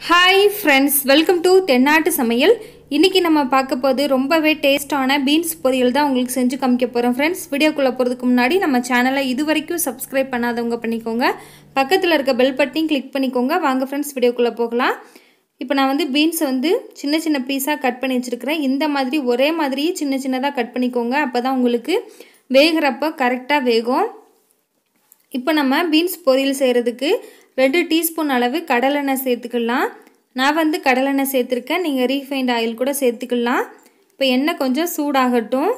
hi friends welcome to தென்னாட்டு சமையல் இன்றைக்கி நம்ம பார்க்க போது ரொம்பவே டேஸ்டான பீன்ஸ் பொரியல் தான் உங்களுக்கு செஞ்சு காமிக்க போகிறோம் ஃப்ரெண்ட்ஸ் வீடியோக்குள்ளே போகிறதுக்கு முன்னாடி நம்ம சேனலை இது வரைக்கும் சப்ஸ்கிரைப் பண்ணாதவங்க பண்ணிக்கோங்க பக்கத்தில் இருக்க பெல் பட்டியும் கிளிக் பண்ணிக்கோங்க வாங்க ஃப்ரெண்ட்ஸ் வீடியோக்குள்ளே போகலாம் இப்போ நான் வந்து பீன்ஸை வந்து சின்ன சின்ன பீஸாக கட் பண்ணி வச்சுருக்கிறேன் இந்த மாதிரி ஒரே மாதிரியே சின்ன சின்னதாக கட் பண்ணிக்கோங்க அப்போ தான் உங்களுக்கு வேகிறப்போ கரெக்டாக வேகும் இப்போ நம்ம பீன்ஸ் பொரியல் செய்கிறதுக்கு ரெண்டு டீஸ்பூன் அளவு கடலெண்ணெய் சேர்த்துக்கலாம் நான் வந்து கடலெண்ணெய் சேர்த்துருக்கேன் நீங்கள் ரீஃபைண்ட் ஆயில் கூட சேர்த்துக்கலாம் இப்போ எண்ணெய் கொஞ்சம் சூடாகட்டும்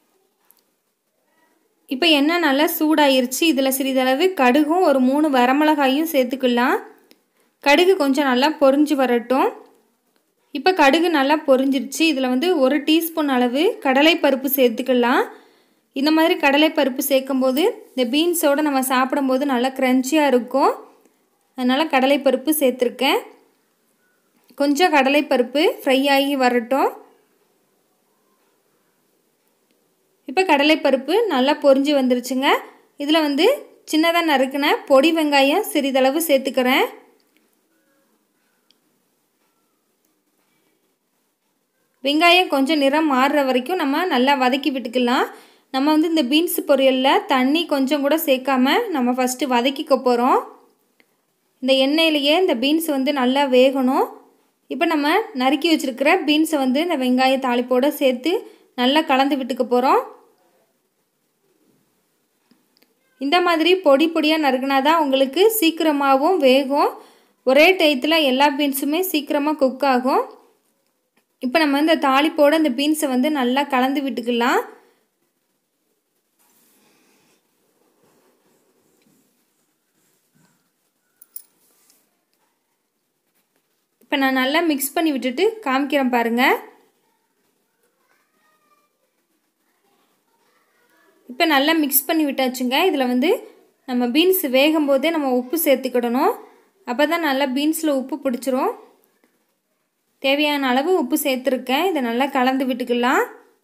இப்போ எண்ணெய் நல்லா சூடாயிருச்சு இதில் சிறிதளவு கடுகும் ஒரு மூணு வரமிளகாயும் சேர்த்துக்கலாம் கடுகு கொஞ்சம் நல்லா பொரிஞ்சு வரட்டும் இப்போ கடுகு நல்லா பொரிஞ்சிருச்சு இதில் வந்து ஒரு டீஸ்பூன் அளவு கடலைப்பருப்பு சேர்த்துக்கலாம் இந்த மாதிரி கடலைப்பருப்பு சேர்க்கும்போது இந்த பீன்ஸோடு நம்ம சாப்பிடும்போது நல்லா க்ரன்ச்சியாக இருக்கும் அதனால் கடலைப்பருப்பு சேர்த்துருக்கேன் கொஞ்சம் கடலைப்பருப்பு ஃப்ரை ஆகி வரட்டும் இப்போ கடலைப்பருப்பு நல்லா பொரிஞ்சு வந்துருச்சுங்க இதில் வந்து சின்னதாக நறுக்கின பொடி வெங்காயம் சிறிதளவு சேர்த்துக்கிறேன் வெங்காயம் கொஞ்சம் நிறம் மாறுற வரைக்கும் நம்ம நல்லா வதக்கி விட்டுக்கலாம் நம்ம வந்து இந்த பீன்ஸ் பொரியலில் தண்ணி கொஞ்சம் கூட சேர்க்காம நம்ம ஃபஸ்ட்டு வதக்கிக்க போகிறோம் இந்த எண்ணெயிலேயே இந்த பீன்ஸ் வந்து நல்லா வேகணும் இப்போ நம்ம நறுக்கி வச்சுருக்கிற பீன்ஸை வந்து இந்த வெங்காய தாளிப்போடு சேர்த்து நல்லா கலந்து விட்டுக்க போகிறோம் இந்த மாதிரி பொடி பொடியாக நறுக்கினா தான் உங்களுக்கு சீக்கிரமாகவும் வேகும் ஒரே டயத்தில் எல்லா பீன்ஸுமே சீக்கிரமாக குக் ஆகும் இப்போ நம்ம இந்த தாளிப்போட இந்த பீன்ஸை வந்து நல்லா கலந்து விட்டுக்கலாம் இப்போ நான் நல்லா மிக்ஸ் பண்ணி விட்டுட்டு காமிக்கிறேன் பாருங்கள் இப்போ நல்லா மிக்ஸ் பண்ணி விட்டாச்சுங்க இதில் வந்து நம்ம பீன்ஸ் வேகும் போதே நம்ம உப்பு சேர்த்துக்கிடணும் அப்போ தான் நல்லா பீன்ஸில் உப்பு பிடிச்சிரும் தேவையான அளவு உப்பு சேர்த்துருக்கேன் இதை நல்லா கலந்து விட்டுக்கலாம்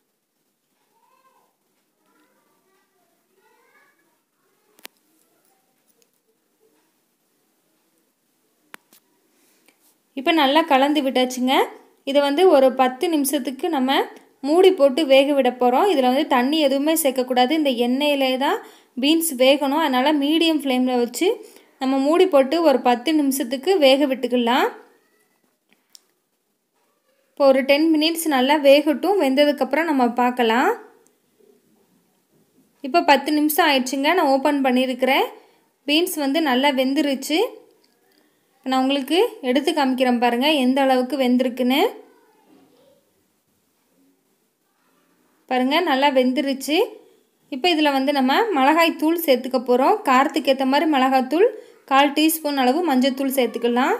இப்போ நல்லா கலந்து விட்டாச்சுங்க இதை வந்து ஒரு பத்து நிமிஷத்துக்கு நம்ம மூடி போட்டு வேக விட போகிறோம் இதில் வந்து தண்ணி எதுவுமே சேர்க்கக்கூடாது இந்த எண்ணெயிலே தான் பீன்ஸ் வேகணும் அதனால் மீடியம் ஃப்ளேமில் வச்சு நம்ம மூடி போட்டு ஒரு பத்து நிமிஷத்துக்கு வேக விட்டுக்கலாம் இப்போ ஒரு டென் மினிட்ஸ் நல்லா வேகட்டும் வெந்ததுக்கப்புறம் நம்ம பார்க்கலாம் இப்போ பத்து நிமிஷம் ஆயிடுச்சுங்க நான் ஓப்பன் பண்ணியிருக்கிறேன் பீன்ஸ் வந்து நல்லா வெந்துருச்சு நான் உங்களுக்கு எடுத்து காமிக்கிறேன் பாருங்கள் எந்த அளவுக்கு வெந்திருக்குன்னு பாருங்கள் நல்லா வெந்துருச்சு இப்போ இதில் வந்து நம்ம மிளகாய் தூள் சேர்த்துக்க போகிறோம் காரத்துக்கு ஏற்ற மாதிரி மிளகாத்தூள் கால் டீஸ்பூன் அளவு மஞ்சத்தூள் சேர்த்துக்கலாம்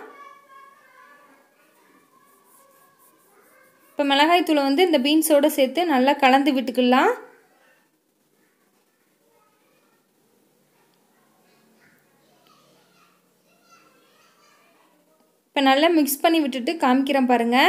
இப்போ மிளகாய் தூளை வந்து இந்த பீன்ஸோடு சேர்த்து நல்லா கலந்து விட்டுக்கலாம் இப்போ நல்லா மிக்ஸ் பண்ணி விட்டுட்டு காமிக்கிறேன் பாருங்கள்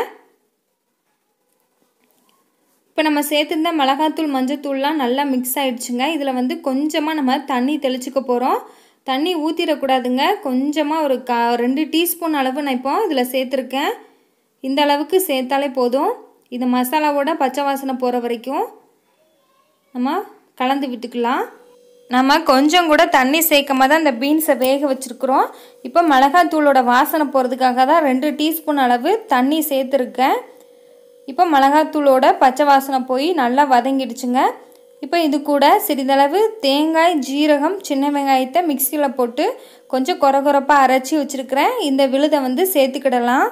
இப்போ நம்ம சேர்த்துருந்த மிளகாத்தூள் மஞ்சத்தூள்லாம் நல்லா மிக்ஸ் ஆகிடுச்சுங்க இதில் வந்து கொஞ்சமாக நம்ம தண்ணி தெளிச்சுக்க போகிறோம் தண்ணி ஊற்றிடக்கூடாதுங்க கொஞ்சமாக ஒரு கா ரெண்டு டீஸ்பூன் அளவு நான் இப்போ இதில் சேர்த்துருக்கேன் இந்த அளவுக்கு சேர்த்தாலே போதும் இது மசாலாவோட பச்சை வாசனை போகிற வரைக்கும் நம்ம கலந்து விட்டுக்கலாம் நம்ம கொஞ்சம் கூட தண்ணி சேர்க்காம தான் இந்த பீன்ஸை வேக வச்சுருக்குறோம் இப்போ மிளகாத்தூளோட வாசனை போகிறதுக்காக தான் ரெண்டு டீஸ்பூன் அளவு தண்ணி சேர்த்துருக்கேன் இப்போ மிளகாத்தூளோட பச்சை வாசனை போய் நல்லா வதங்கிடுச்சுங்க இப்போ இது கூட சிறிதளவு தேங்காய் ஜீரகம் சின்ன வெங்காயத்தை மிக்சியில் போட்டு கொஞ்சம் குறை குறைப்பாக அரைச்சி வச்சுருக்கிறேன் இந்த விழுதை வந்து சேர்த்துக்கிடலாம்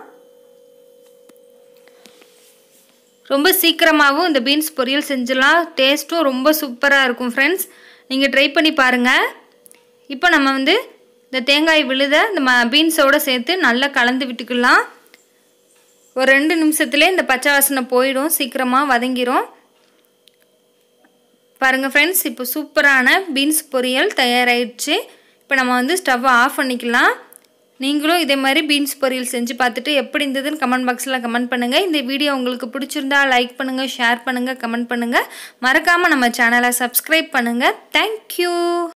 ரொம்ப சீக்கிரமாகவும் இந்த பீன்ஸ் பொரியல் செஞ்சிடலாம் டேஸ்ட்டும் ரொம்ப சூப்பராக இருக்கும் ஃப்ரெண்ட்ஸ் நீங்கள் ட்ரை பண்ணி பாருங்கள் இப்போ நம்ம வந்து இந்த தேங்காய் விழுத இந்த ம பீன்ஸோடு சேர்த்து நல்லா கலந்து விட்டுக்கலாம் ஒரு ரெண்டு நிமிஷத்துலேயே இந்த பச்சை வாசனை போயிடும் சீக்கிரமாக வதங்கிரும் பாருங்கள் ஃப்ரெண்ட்ஸ் இப்போ சூப்பரான பீன்ஸ் பொரியல் தயாராகிடுச்சு இப்போ நம்ம வந்து ஸ்டவ்வை ஆஃப் பண்ணிக்கலாம் நீங்களும் இதே மாதிரி பீன்ஸ் பொரியல் செஞ்சு பார்த்துட்டு எப்படி இருந்ததுன்னு கமெண்ட் பாக்ஸில் கமெண்ட் பண்ணுங்கள் இந்த வீடியோ உங்களுக்கு பிடிச்சிருந்தா லைக் பண்ணுங்கள் ஷேர் பண்ணுங்கள் கமெண்ட் பண்ணுங்கள் மறக்காமல் நம்ம சேனலை சப்ஸ்கிரைப் பண்ணுங்கள் தேங்க்யூ